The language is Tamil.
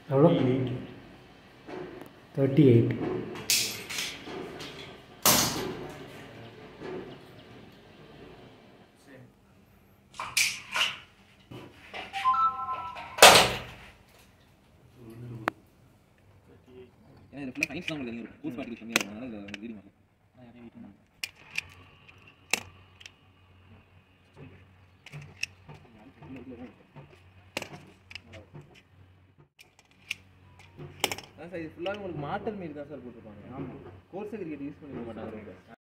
எவ்வளோ தேர்ட்டி எயிட் ஏன்னா இது ஃபுல்லாக சயின்ஸ் தான் உங்களுக்கு தெரியும் பூஸ் பார்ட்டிகல் கம்மியாக இருக்கும் அதனால இதில் ரீடிங் ஆகும் அதான் சார் இது ஃபுல்லாகவே உங்களுக்கு மாட்டல் மாரி தான் சார் போட்டிருப்பாங்க ஆமாம் கோர்ஸ் கிரிக்கெட் யூஸ் பண்ணிக்க மாட்டாங்க